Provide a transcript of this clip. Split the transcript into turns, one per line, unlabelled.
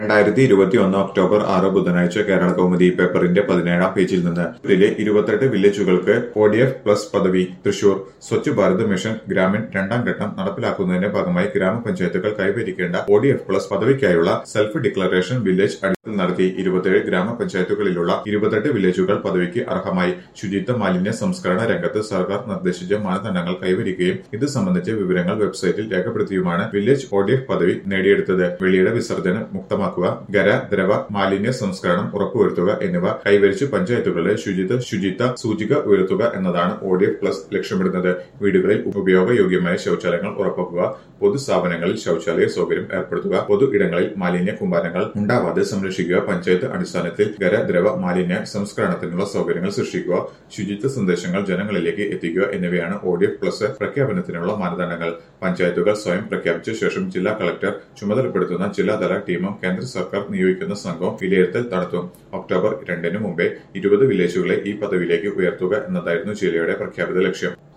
രണ്ടായിരത്തി ഇരുപത്തിയൊന്ന് ഒക്ടോബർ ആറ് ബുധനാഴ്ച കേരള കൗമുദി പേപ്പറിന്റെ പതിനേഴാം പേജിൽ നിന്ന് ഇതിലെ ഇരുപത്തെട്ട് വില്ലേജുകൾക്ക് ഒ ഡി എഫ് പ്ലസ് പദവി തൃശൂർ സ്വച്ഛ് ഭാരത് മിഷൻ ഗ്രാമീൺ രണ്ടാം ഘട്ടം നടപ്പിലാക്കുന്നതിന്റെ ഭാഗമായി ഗ്രാമപഞ്ചായത്തുകൾ കൈവരിക്കേണ്ട ഒ ഡി എഫ് പ്ലസ് പദവിക്കായുള്ള സെൽഫ് ഡിക്ലറേഷൻ വില്ലേജ് അടിത്തൽ നടത്തി ഇരുപത്തിയേഴ് ഗ്രാമപഞ്ചായത്തുകളിലുള്ള ഇരുപത്തെട്ട് വില്ലേജുകൾ പദവിക്ക് അർഹമായി ശുചിത്വ മാലിന്യ സംസ്കരണ രംഗത്ത് സർക്കാർ നിർദ്ദേശിച്ച മാനദണ്ഡങ്ങൾ കൈവരിക്കുകയും ഇത് സംബന്ധിച്ച വിവരങ്ങൾ വെബ്സൈറ്റിൽ രേഖപ്പെടുത്തിയുമാണ് വില്ലേജ് ഒ ഡി എഫ് പദവി നേടിയെടുത്തത് വെളിയുടെ വിസർജനം മുക്തമാക്കുക ഖര ദ്രവ മാലിന്യ സംസ്കരണം ഉറപ്പുവരുത്തുക എന്നിവ കൈവരിച്ച് പഞ്ചായത്തുകളിലെ ശുചിത്വ ശുചിത്വ സൂചിക ഉയർത്തുക എന്നതാണ് ഒ ഡി എഫ് പ്ലസ് ലക്ഷ്യമിടുന്നത് വീടുകളിൽ ഉപയോഗയോഗ്യമായ ശൌചാലയങ്ങൾ ഉറപ്പാക്കുക പൊതുസ്ഥാപനങ്ങളിൽ ശൌചാലയ സൗകര്യം ഏർപ്പെടുത്തുക പൊതു ഇടങ്ങളിൽ മാലിന്യ കുമ്പാരങ്ങൾ ഉണ്ടാവാതെ സംരക്ഷിക്കുക പഞ്ചായത്ത് അടിസ്ഥാനത്തിൽ ഖര ദ്രവ മാലിന്യ സംസ്കരണത്തിനുള്ള സൗകര്യങ്ങൾ സൃഷ്ടിക്കുക ശുചിത്വ സന്ദേശങ്ങൾ ജനങ്ങളിലേക്ക് എത്തിക്കുക എന്നിവയാണ് ഒ ഡി എഫ് പ്ലസ് പ്രഖ്യാപനത്തിനുള്ള മാനദണ്ഡങ്ങൾ പഞ്ചായത്തുകൾ സ്വയം പ്രഖ്യാപിച്ച ശേഷം ജില്ലാ കളക്ടർ ചുമതലപ്പെടുത്തുന്ന ജില്ലാതല ടീമും കേന്ദ്ര സർക്കാർ നിയോഗിക്കുന്ന സംഘവും വിലയിരുത്തൽ നടത്തും ഒക്ടോബർ രണ്ടിന് മുമ്പേ ഇരുപത് വില്ലേജുകളെ ഈ പദവിയിലേക്ക് ഉയർത്തുക എന്നതായിരുന്നു ജില്ലയുടെ പ്രഖ്യാപിത ലക്ഷ്യം